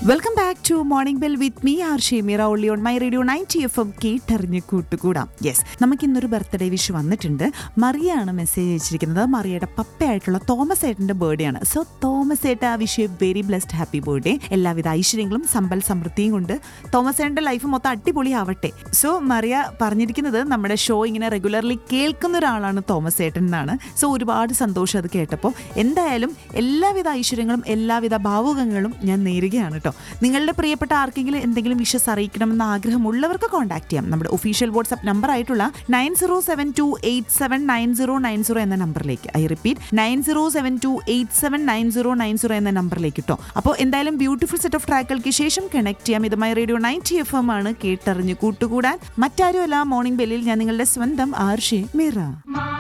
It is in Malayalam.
welcome back to morning bell with me R Shemeera ഒള്ളി on my radio ninety F M കേട്ടറിഞ്ഞ് കൂട്ടുകൂടാം യെസ് നമുക്ക് ഇന്നൊരു ബർത്ത്ഡേ വിഷ് വന്നിട്ടുണ്ട് മറിയാണ് മെസ്സേജ് അയച്ചിരിക്കുന്നത് മറിയയുടെ പപ്പയായിട്ടുള്ള തോമസ് ഏട്ടൻ്റെ ബർത്ത്ഡേ ആണ് സോ തോമസ് ഏട്ട ആ wish very blessed happy birthday എല്ലാവിധ ഐശ്വര്യങ്ങളും സമ്പൽ സമൃദ്ധിയും കൊണ്ട് തോമസ് ഏട്ടൻ്റെ ലൈഫ് മൊത്തം അടിപൊളിയാവട്ടെ സോ മറിയ പറഞ്ഞിരിക്കുന്നത് നമ്മുടെ ഷോ ഇങ്ങനെ റെഗുലർലി കേൾക്കുന്ന ഒരാളാണ് തോമസ് ഏട്ടൻ എന്നാണ് സോ ഒരുപാട് സന്തോഷം അത് കേട്ടപ്പോൾ എന്തായാലും എല്ലാവിധ ഐശ്വര്യങ്ങളും എല്ലാവിധ ഭാവുകങ്ങളും ഞാൻ നേരുകയാണ് കേട്ടോ നിങ്ങളുടെ പ്രിയപ്പെട്ട ആർക്കെങ്കിലും എന്തെങ്കിലും വിഷസ് അറിയിക്കണമെന്ന് ആഗ്രഹമുള്ളവർക്ക് കോൺടാക്ട് ചെയ്യാം നമ്മുടെ ഒഫീഷ്യൽ വാട്സ്ആപ്പ് നമ്പർ ആയിട്ടുള്ള nine zero seven two eight seven nine zero nine zero എന്ന നമ്പറിലേക്ക് I repeat nine zero seven two eight seven nine zero nine zero എന്ന നമ്പറിലേക്ക് കേട്ടോ അപ്പോൾ എന്തായാലും ബ്യൂട്ടിഫുൾ സെറ്റ് ഓഫ് ട്രാക്കുകൾക്ക് ശേഷം കണക്ട് ചെയ്യാം ഇത് my radio ninety F M ആണ് കേട്ടറിഞ്ഞ് കൂട്ടുകൂടാൻ മറ്റാരുമല്ല മോർണിംഗ് ബെല്ലിൽ ഞാൻ നിങ്ങളുടെ സ്വന്തം ആർഷി മീറ